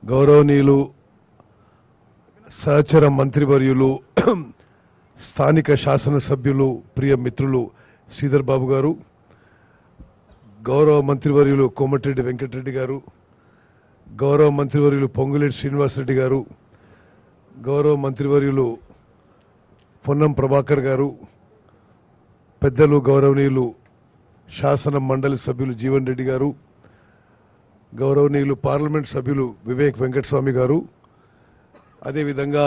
గౌరవనీయులు సహచర మంత్రివర్యులు స్థానిక శాసనసభ్యులు ప్రియ మిత్రులు శ్రీధర్ బాబు గారు గౌరవ మంత్రివర్యులు కోమటిరెడ్డి వెంకటరెడ్డి గారు గౌరవ మంత్రివర్యులు పొంగులేటి శ్రీనివాసరెడ్డి గారు గౌరవ మంత్రివర్యులు పొన్నం ప్రభాకర్ గారు పెద్దలు గౌరవనీయులు శాసన మండలి సభ్యులు జీవన్ రెడ్డి గారు గౌరవనీయులు పార్లమెంట్ సభ్యులు వివేక్ వెంకటస్వామి గారు అదేవిధంగా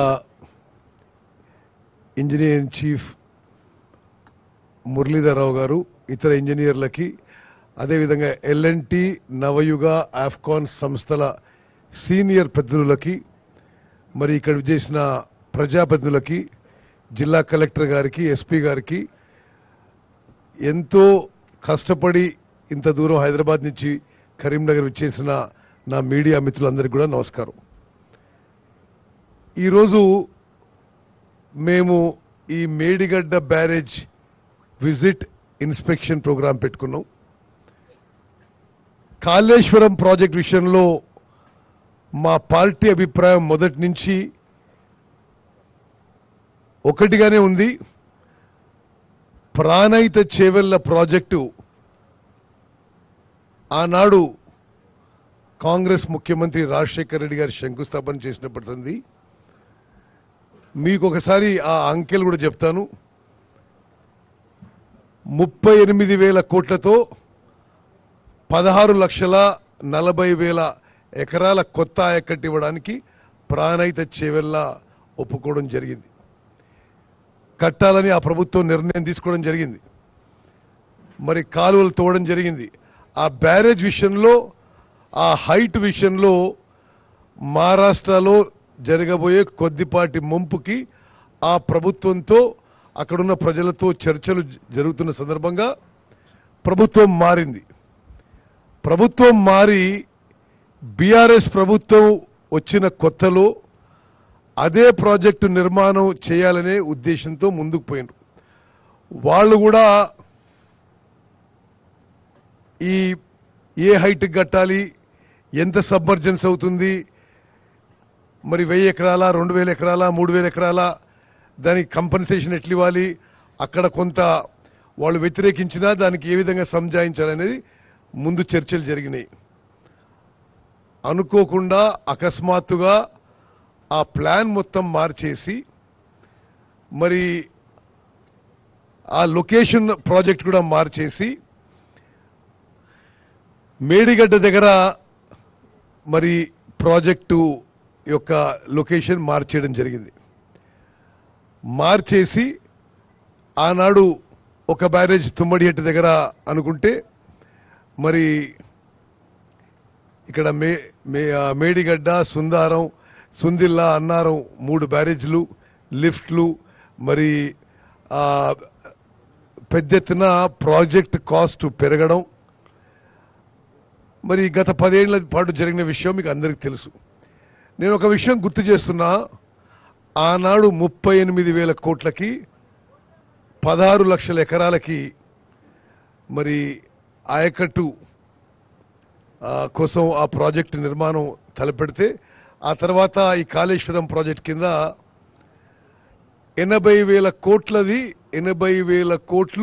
ఇంజనీర్ ఇన్ చీఫ్ మురళీధరరావు గారు ఇతర ఇంజనీర్లకి అదేవిధంగా ఎల్ఎన్టీ నవయుగ ఆఫ్కాన్ సంస్థల సీనియర్ పెద్దలకి మరి ఇక్కడ చేసిన ప్రజాప్రతినిధులకి జిల్లా కలెక్టర్ గారికి ఎస్పీ గారికి ఎంతో కష్టపడి ఇంత దూరం హైదరాబాద్ నుంచి కరీంనగర్ వచ్చేసిన నా మీడియా మిత్రులందరికీ కూడా నమస్కారం ఈరోజు మేము ఈ Medigadda barrage visit inspection program పెట్టుకున్నాం కాళేశ్వరం ప్రాజెక్ట్ విషయంలో మా పార్టీ అభిప్రాయం మొదటి నుంచి ఒకటిగానే ఉంది ప్రాణహిత చేవెళ్ల ప్రాజెక్టు ఆనాడు కాంగ్రెస్ ముఖ్యమంత్రి రాజశేఖర రెడ్డి గారు శంకుస్థాపన చేసినప్పటి సంది మీకు ఒకసారి ఆ అంకెలు కూడా చెప్తాను ముప్పై ఎనిమిది వేల కోట్లతో పదహారు లక్షల నలభై వేల ఎకరాల కొత్త ఆయకట్టు ఇవ్వడానికి ప్రాణహిత చేవెళ్ళ ఒప్పుకోవడం జరిగింది కట్టాలని ఆ ప్రభుత్వం నిర్ణయం తీసుకోవడం జరిగింది మరి కాలువలు తోవడం జరిగింది ఆ బ్యారేజ్ విషయంలో ఆ హైట్ విషయంలో మహారాష్ట్రలో జరగబోయే కొద్దిపాటి ముంపుకి ఆ ప్రభుత్వంతో అక్కడున్న ప్రజలతో చర్చలు జరుగుతున్న సందర్భంగా ప్రభుత్వం మారింది ప్రభుత్వం మారి బీఆర్ఎస్ ప్రభుత్వం వచ్చిన కొత్తలో అదే ప్రాజెక్టు నిర్మాణం చేయాలనే ఉద్దేశంతో ముందుకు పోయినారు వాళ్ళు కూడా ఈ ఏ హైట్ కట్టాలి ఎంత సబ్మర్జెన్స్ అవుతుంది మరి వెయ్యి ఎకరాల రెండు వేల ఎకరాల మూడు వేల ఎకరాల దానికి కంపన్సేషన్ ఎట్లు ఇవ్వాలి అక్కడ కొంత వాళ్ళు వ్యతిరేకించినా దానికి ఏ విధంగా సంజాయించాలనేది ముందు చర్చలు జరిగినాయి అనుకోకుండా అకస్మాత్తుగా ఆ ప్లాన్ మొత్తం మార్చేసి మరి ఆ లొకేషన్ ప్రాజెక్ట్ కూడా మార్చేసి మేడిగడ్డ దగ్గర మరి ప్రాజెక్టు యొక్క లొకేషన్ మార్చేయడం జరిగింది మార్చేసి ఆనాడు ఒక బ్యారేజ్ తుమ్మడిహెట్టు దగ్గర అనుకుంటే మరి ఇక్కడ మే మే- ఆ మేడిగడ్డ సుందారం సుందిల్లా అన్నారం మూడు బ్యారేజ్లు లిఫ్ట్లు మరి ఆ, పెద్ద ఎత్తున ప్రాజెక్ట్ కాస్ట్ పెరగడం మరి గత పదేళ్ల పాటు జరిగిన విషయం మీకు అందరికీ తెలుసు నేను ఒక విషయం గుర్తు చేస్తున్నా ఆనాడు ముప్పై ఎనిమిది వేల కోట్లకి పదహారు లక్షల ఎకరాలకి మరి ఆయకట్టు ఆ, కోసం ఆ ప్రాజెక్టు నిర్మాణం తలపెడితే ఆ తర్వాత ఈ కాళేశ్వరం ప్రాజెక్ట్ కింద ఎనభై వేల కోట్లది ఎనభై వేల కోట్లు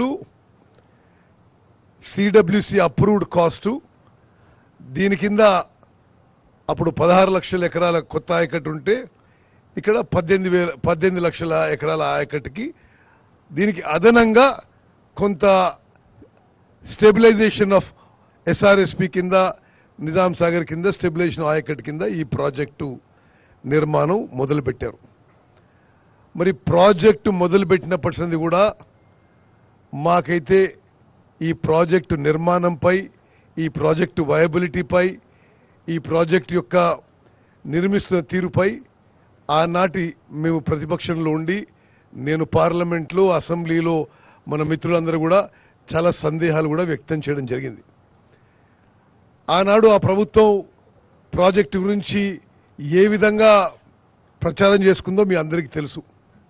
సిడబ్ల్యూసి అప్రూవ్డ్ కాస్టు దీని కింద అప్పుడు పదహారు లక్షల ఎకరాల కొత్త ఆయకట్టు ఉంటే ఇక్కడ పద్దెనిమిది వేల పద్దెనిమిది లక్షల ఎకరాల ఆయకట్టుకి దీనికి అదనంగా కొంత స్టెబిలైజేషన్ ఆఫ్ ఎస్ఆర్ఎస్పి కింద నిజాం సాగర్ కింద స్టెబిలైజేషన్ ఆయకట్టు కింద ఈ ప్రాజెక్టు నిర్మాణం మొదలుపెట్టారు మరి ప్రాజెక్టు మొదలుపెట్టినప్పటి నుండి కూడా మాకైతే ఈ ప్రాజెక్టు నిర్మాణంపై ఈ ప్రాజెక్టు వయబిలిటీపై ఈ ప్రాజెక్టు యొక్క నిర్మిస్తున్న తీరుపై ఆనాటి మేము ప్రతిపక్షంలో ఉండి నేను పార్లమెంట్లో అసెంబ్లీలో మన మిత్రులందరూ కూడా చాలా సందేహాలు కూడా వ్యక్తం చేయడం జరిగింది ఆనాడు ఆ ప్రభుత్వం ప్రాజెక్టు గురించి ఏ విధంగా ప్రచారం చేసుకుందో మీ అందరికీ తెలుసు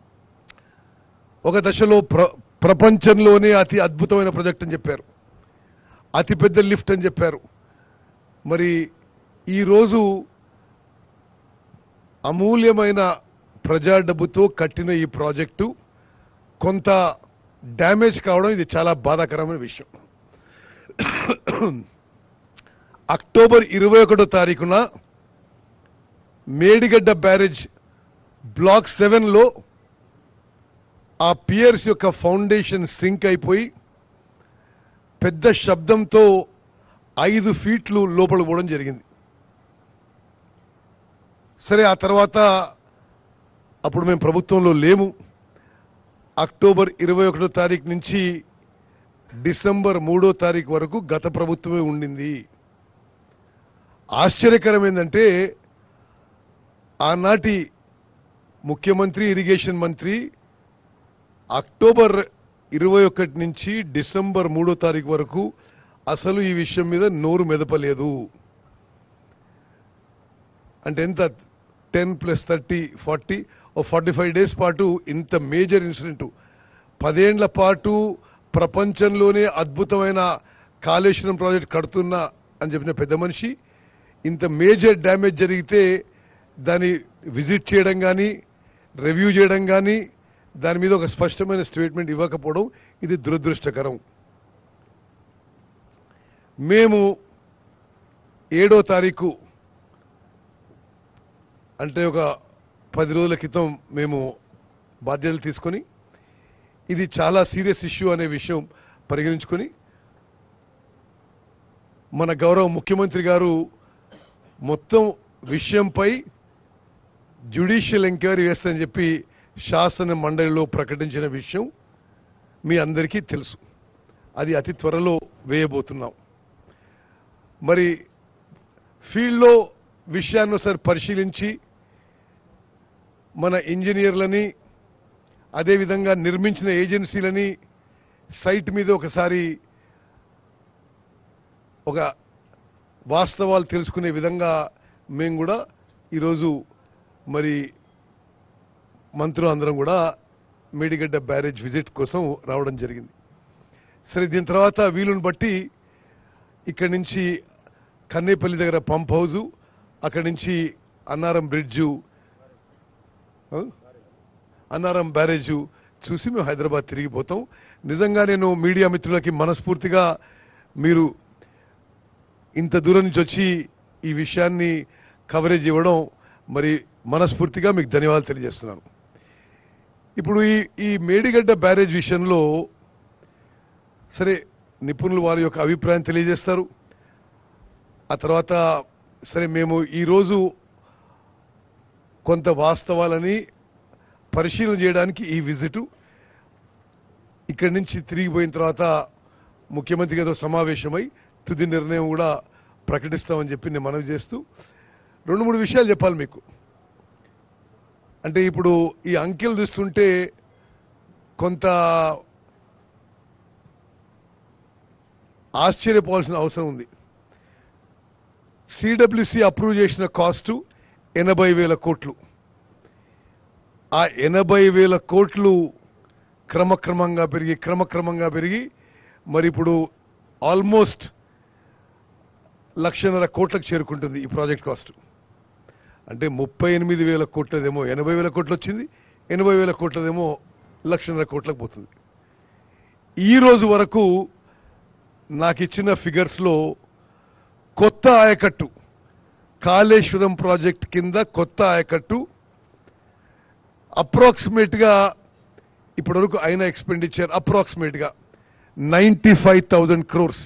ఒక దశలో ప్ర ప్రపంచంలోనే అతి అద్భుతమైన ప్రాజెక్ట్ అని చెప్పారు అతిపెద్ద లిఫ్ట్ అని చెప్పారు మరి ఈరోజు అమూల్యమైన ప్రజా డబ్బుతో కట్టిన ఈ ప్రాజెక్టు కొంత డ్యామేజ్ కావడం ఇది చాలా బాధాకరమైన విషయం అక్టోబర్ ఇరవై ఒకటో తారీఖున మేడిగడ్డ బ్యారేజ్ బ్లాక్ సెవెన్ లో ఆ పియర్స్ యొక్క ఫౌండేషన్ సింక్ అయిపోయి పెద్ద శబ్దంతో ఐదు ఫీట్లు లోపల పోవడం జరిగింది సరే ఆ తర్వాత అప్పుడు మేము ప్రభుత్వంలో లేము అక్టోబర్ ఇరవై ఒకటో తారీఖు నుంచి డిసెంబర్ మూడో తారీఖు వరకు గత ప్రభుత్వమే ఉండింది ఆశ్చర్యకరం ఏంటంటే ఆనాటి ముఖ్యమంత్రి ఇరిగేషన్ మంత్రి అక్టోబర్ ఇరవై ఒకటి నుంచి డిసెంబర్ మూడో తారీఖు వరకు అసలు ఈ విషయం మీద నోరు మెదపలేదు అంటే ఎంత ten plus thirty forty oh forty five days పాటు ఇంత మేజర్ ఇన్సిడెంట్ పదేండ్ల పాటు ప్రపంచంలోనే అద్భుతమైన కాళేశ్వరం ప్రాజెక్ట్ కడుతున్నా అని చెప్పిన పెద్ద మనిషి ఇంత మేజర్ డ్యామేజ్ జరిగితే దాన్ని విజిట్ చేయడం కానీ రివ్యూ చేయడం కానీ దాని మీద ఒక స్పష్టమైన స్టేట్మెంట్ ఇవ్వకపోవడం ఇది దురదృష్టకరం మేము ఏడో తారీఖు అంటే ఒక పది రోజుల క్రితం మేము బాధ్యతలు తీసుకొని ఇది చాలా సీరియస్ ఇష్యూ అనే విషయం పరిగణించుకొని మన గౌరవ ముఖ్యమంత్రి గారు మొత్తం విషయంపై జ్యుడిషియల్ ఎంక్వైరీ వేస్తానని చెప్పి శాసన మండలిలో ప్రకటించిన విషయం మీ అందరికీ తెలుసు అది అతి త్వరలో వేయబోతున్నాం మరి ఫీల్డ్లో విషయాన్ని ఒకసారి పరిశీలించి మన ఇంజనీర్లని అదేవిధంగా నిర్మించిన ఏజెన్సీలని సైట్ మీద ఒకసారి ఒక వాస్తవాలు తెలుసుకునే విధంగా మేము కూడా ఈరోజు మరి మంత్రులు అందరం కూడా మేడిగడ్డ బ్యారేజ్ విజిట్ కోసం రావడం జరిగింది సరే దీని తర్వాత వీలుని బట్టి ఇక్కడి నుంచి కన్నేపల్లి దగ్గర పంప్ హౌజు అక్కడి నుంచి అన్నారం బ్రిడ్జు ఆ? అన్నారం బ్యారేజు చూసి మేము హైదరాబాద్ తిరిగిపోతాం నిజంగా నేను మీడియా మిత్రులకి మనస్ఫూర్తిగా మీరు ఇంత దూరం నుంచి వచ్చి ఈ విషయాన్ని కవరేజ్ ఇవ్వడం మరి మనస్ఫూర్తిగా మీకు ధన్యవాదాలు తెలియజేస్తున్నాను ఇప్పుడు ఈ ఈ మేడిగడ్డ బ్యారేజ్ విషయంలో సరే నిపుణులు వారి యొక్క అభిప్రాయం తెలియజేస్తారు ఆ తర్వాత సరే మేము ఈరోజు కొంత వాస్తవాలని పరిశీలన చేయడానికి ఈ విజిట్ ఇక్కడి నుంచి తిరిగిపోయిన తర్వాత ముఖ్యమంత్రి గారితో సమావేశమై తుది నిర్ణయం కూడా ప్రకటిస్తామని చెప్పి నేను మనవి చేస్తూ రెండు మూడు విషయాలు చెప్పాలి మీకు అంటే ఇప్పుడు ఈ అంకెలు చూస్తుంటే కొంత ఆశ్చర్యపోవాల్సిన అవసరం ఉంది సిడబ్ల్యూసి అప్రూవ్ చేసిన కాస్టు ఎనభై వేల కోట్లు ఆ ఎనభై వేల కోట్లు క్రమక్రమంగా పెరిగి క్రమక్రమంగా పెరిగి మరి ఇప్పుడు ఆల్మోస్ట్ లక్షన్నర కోట్లకు చేరుకుంటుంది ఈ ప్రాజెక్ట్ కాస్ట్ అంటే ముప్పై ఎనిమిది వేల కోట్లదేమో ఎనభై వేల కోట్లు వచ్చింది ఎనభై వేల కోట్లదేమో లక్షన్నర కోట్లకు పోతుంది ఈ రోజు వరకు నాకు ఇచ్చిన ఫిగర్స్ లో కొత్త ఆయకట్టు కాళేశ్వరం ప్రాజెక్ట్ కింద కొత్త ఆయకట్టు అప్రాక్సిమేట్ గా ఇప్పటి వరకు అయిన ఎక్స్పెండిచర్ అప్రాక్సిమేట్ గా నైన్టీ ఫైవ్ థౌజండ్ క్రోర్స్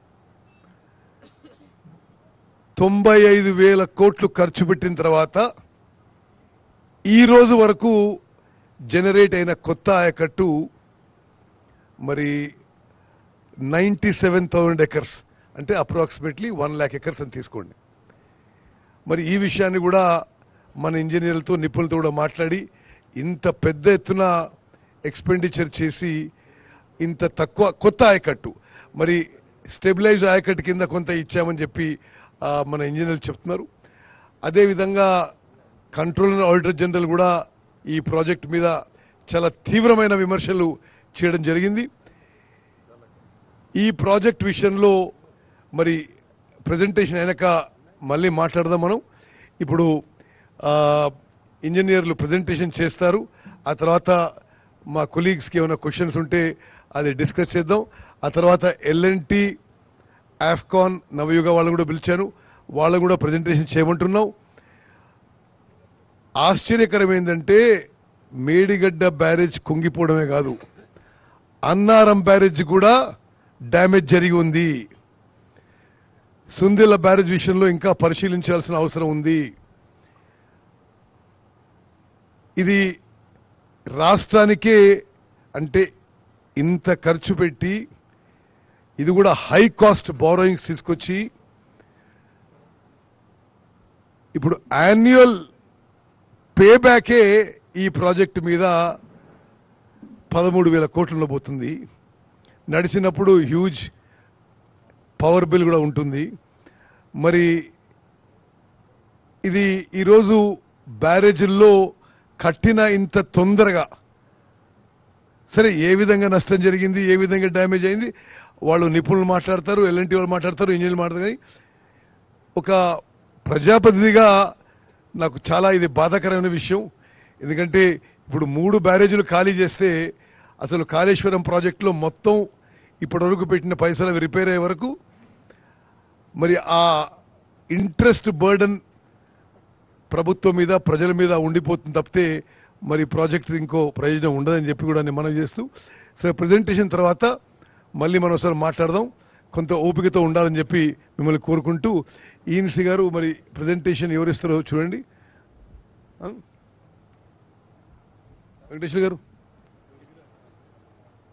తొంభై ఐదు వేల కోట్లు ఖర్చు పెట్టిన తర్వాత ఈ రోజు వరకు జనరేట్ అయిన కొత్త ఆయకట్టు మరి నైన్టీ సెవెన్ థౌజండ్ ఎకర్స్ అంటే అప్రాక్సిమేట్లీ వన్ ల్యాక్ ఎకర్స్ అని తీసుకోండి మరి ఈ విషయాన్ని కూడా మన ఇంజనీర్లతో నిపుణులతో కూడా మాట్లాడి ఇంత పెద్ద ఎత్తున ఎక్స్పెండిచర్ చేసి ఇంత తక్కువ కొత్త ఆయకట్టు మరి స్టెబిలైజ్ ఆయకట్టు కింద కొంత ఇచ్చామని చెప్పి ఆ, మన ఇంజనీర్లు చెప్తున్నారు అదేవిధంగా కంట్రోలర్ ఆడిటర్ జనరల్ కూడా ఈ ప్రాజెక్ట్ మీద చాలా తీవ్రమైన విమర్శలు చేయడం జరిగింది ఈ ప్రాజెక్ట్ విషయంలో మరి ప్రజెంటేషన్ అయినాక మళ్ళీ మాట్లాడదాం మనం ఇప్పుడు ఆ, ఇంజనీర్లు ప్రజెంటేషన్ చేస్తారు ఆ తర్వాత మా కొలీగ్స్కి ఏమైనా క్వశ్చన్స్ ఉంటే అది డిస్కస్ చేద్దాం ఆ తర్వాత ఎల్ఎన్టీ ఆఫ్కాన్ నవయుగ వాళ్ళు కూడా పిలిచాను వాళ్ళు కూడా ప్రజెంటేషన్ చేయమంటున్నాం ఆశ్చర్యకరం ఏంటంటే మేడిగడ్డ బ్యారేజ్ కుంగిపోవడమే కాదు అన్నారం బ్యారేజ్ కూడా డ్యామేజ్ జరిగి ఉంది సుందిల బ్యారేజ్ విషయంలో ఇంకా పరిశీలించాల్సిన అవసరం ఉంది ఇది రాష్ట్రానికే అంటే ఇంత ఖర్చు పెట్టి ఇది కూడా హై కాస్ట్ బారోయింగ్స్ తీసుకొచ్చి ఇప్పుడు యాన్యువల్ పే బ్యాకే ఈ ప్రాజెక్టు మీద పదమూడు వేల కోట్లలో పోతుంది నడిచినప్పుడు హ్యూజ్ పవర్ బిల్ కూడా ఉంటుంది మరి ఇది ఈరోజు బ్యారేజీల్లో కట్టిన ఇంత తొందరగా సరే ఏ విధంగా నష్టం జరిగింది ఏ విధంగా డ్యామేజ్ అయింది వాళ్ళు నిపుణులు మాట్లాడతారు ఎల్ఎన్టీ వాళ్ళు మాట్లాడతారు ఇంజనీర్లు మాట్లాడతారు కానీ ఒక ప్రజాప్రతినిధిగా నాకు చాలా ఇది బాధాకరమైన విషయం ఎందుకంటే ఇప్పుడు మూడు బ్యారేజీలు ఖాళీ చేస్తే అసలు కాళేశ్వరం ప్రాజెక్టులో మొత్తం ఇప్పటివరకు పెట్టిన పైసలు అవి రిపేర్ అయ్యే వరకు మరి ఆ ఇంట్రెస్ట్ బర్డన్ ప్రభుత్వం మీద ప్రజల మీద ఉండిపోతుంది తప్పితే మరి ప్రాజెక్ట్ ఇంకో ప్రయోజనం ఉండదని చెప్పి కూడా నేను మనం చేస్తూ సరే ప్రజెంటేషన్ తర్వాత మళ్ళీ మనం ఒకసారి మాట్లాడదాం కొంత ఓపికతో ఉండాలని చెప్పి మిమ్మల్ని కోరుకుంటూ ఈఎన్సీ గారు మరి ప్రజెంటేషన్ ఎవరిస్తారో చూడండి ఆ? వెంకటేశ్వర గారు